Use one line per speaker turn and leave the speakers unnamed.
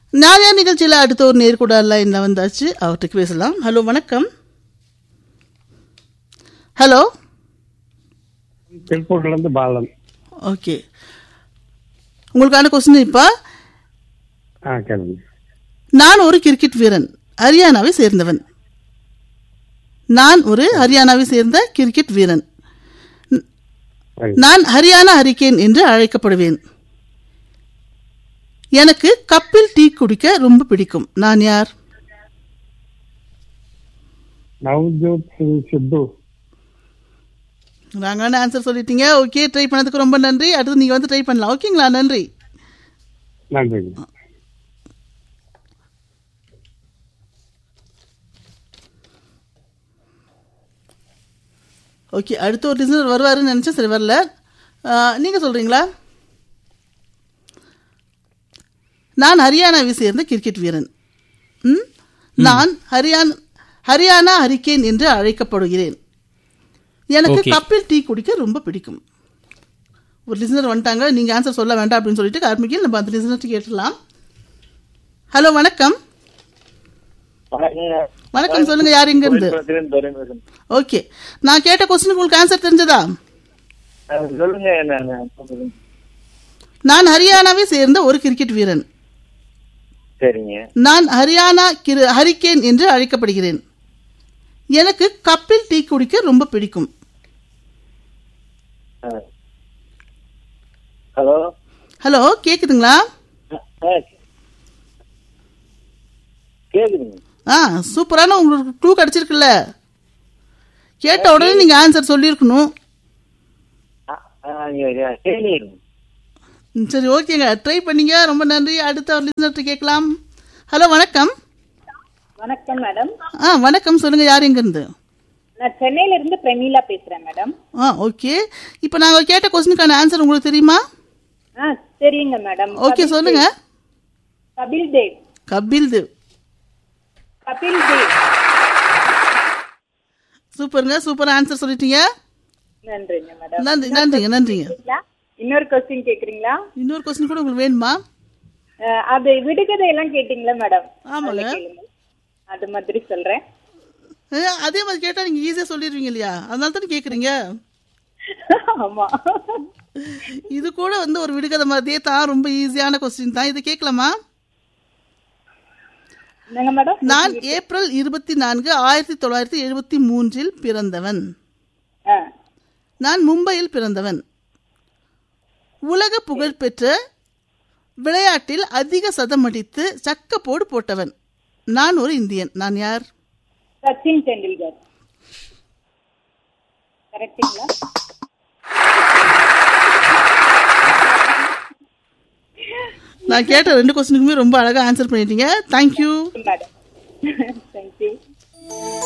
நாளைய நிகழ்ச்சியில் அடுத்த ஒரு நேர்கூட லைனில் வந்தாச்சு அவர்கிட்ட பேசலாம் ஹலோ வணக்கம் ஹலோ
திருப்பூர்ல இருந்து பாலன்
ஓகே உங்களுக்கான கொஸ்டின் இப்போ
ஆ கேளுங்க
நான் ஒரு கிரிக்கெட் வீரன் ஹரியானாவை சேர்ந்தவன் நான் ஒரு ஹரியானாவை சேர்ந்த கிரிக்கெட் வீரன்
சரி.
நான் ஹரியானா ஹரிகேன் என்று அழைக்கப்படுவேன் எனக்கு கப்பில் டீ குடிக்க ரொம்ப பிடிக்கும் நான் யார்
நவ்ஜோத் சிங் சித்து
ராங்கான ஆன்சர் சொல்லிட்டீங்க ஓகே ட்ரை பண்ணதுக்கு ரொம்ப நன்றி அடுத்து நீங்க வந்து ட்ரை பண்ணலாம் ஓகேங்களா நன்றி
நன்றிங்க
ஓகே அடுத்த ஒரு லிசனர் வருவாருன்னு நினைச்சேன் சரி வரல ஆ, நீங்க சொல்றீங்களா நான் ஹரியானாவை சேர்ந்த கிரிக்கெட் வீரன் ம்? நான் ஹரியானா ஹரியானா ஹரிகேன் என்று அழைக்கப்படுகிறேன் எனக்கு
Okay.
கப்பில் டீ குடிக்க ரொம்ப பிடிக்கும் ஒரு லிசனர் வந்துட்டாங்க நீங்க ஆன்சர் சொல்ல வேண்டாம் அப்படின்னு சொல்லிட்டு கார்மிகில் நம்ம அந்த லிசனர் கேட்டுடலாம் ஹலோ வணக்கம் வணக்கம் சொல்லுங்க யார் எங்க இருந்து ஓகே நான் கேட்ட கொஸ்டினுக்கு உங்களுக்கு ஆன்சர் தெரிஞ்சதா
சொல்லுங்க என்ன
நான் ஹரியானாவை சேர்ந்த ஒரு கிரிக்கெட் வீரன்
சரிங்க
நான் ஹரியானா கிரு ஹரிகேன் என்று அழைக்கப்படுகிறேன் எனக்கு கப்பில் டீ குடிக்க ரொம்ப பிடிக்கும்
ஹலோ
ஹலோ கேக்குதுங்களா
கேக்குதுங்க
ஆ சூப்பரான உங்களுக்கு க்ளூ கிடைச்சிருக்குல்ல கேட்ட உடனே நீங்க ஆன்சர் சொல்லியிருக்கணும்
தேநீர்
ம், சரி ஓகேங்க ட்ரை பண்ணீங்க ரொம்ப நன்றி அடுத்த ஒரு லிசனர்கிட்ட கேட்கலாம் ஹலோ வணக்கம்
வணக்கம் மேடம்
ஆ வணக்கம் சொல்லுங்க யார் எங்க இருந்து
நான் சென்னையில இருந்து பிரமீளா பேசுறேன் மேடம்
ஆ ஓகே இப்போ நாங்கள் கேட்ட கொஸ்டினுக்கான ஆன்சர் உங்களுக்கு தெரியுமா
ஆ சரிங்க மேடம்
ஓகே சொல்லுங்க
கபில் தேவ்
கபில் தேவ்
கபில் தேவ்
சூப்பருங்க சூப்பர் ஆன்சர் சொல்லிட்டீங்க
நன்றிங்க மேடம்
நன்றி நன்றிங்க நன்றிங்க
கேக்குறீங்களா? இன்னொரு கொஸ்டின் கேக்குறீங்களா
இன்னொரு கொஸ்டின் கூட உங்களுக்கு வேணுமா
அஹ், அது விடுகதை எல்லாம் கேட்டீங்களா மேடம்
ஆமாங்க.
அதுல கேளுங்க. அது மாதிரி சொல்றேன்
ஏ, அதே மாதிரி கேட்டால் நீங்கள் ஈஸியாக சொல்லிடுவீங்க இல்லையா அதனால தானே கேட்குறீங்க
ஆமா
இது கூட வந்து ஒரு விடுகதை மாதிரியே தான் ரொம்ப ஈஸியான கொஸ்டின் தான் இது கேட்கலாமா
என்னங்க மேடம்
நான் ஏப்ரல் இருபத்தி நான்கு ஆயிரத்தி தொள்ளாயிரத்தி எழுபத்தி மூன்றில் பிறந்தவன்
ஆ,
நான் மும்பையில் பிறந்தவன் உலக புகழ்பெற்ற விளையாட்டில் அதிக சதம் அடித்து சக்கப்போடு போட்டவன் நான் ஒரு இந்தியன் நான் யார்
சச்சின் டெண்டுல்கர் கரெக்டுங்களா
நான் கேட்ட ரெண்டு கொஸ்டினுக்குமே ரொம்ப அழகாக ஆன்சர் பண்ணிட்டீங்க தேங்க்யூ
மேடம் தேங்க்யூ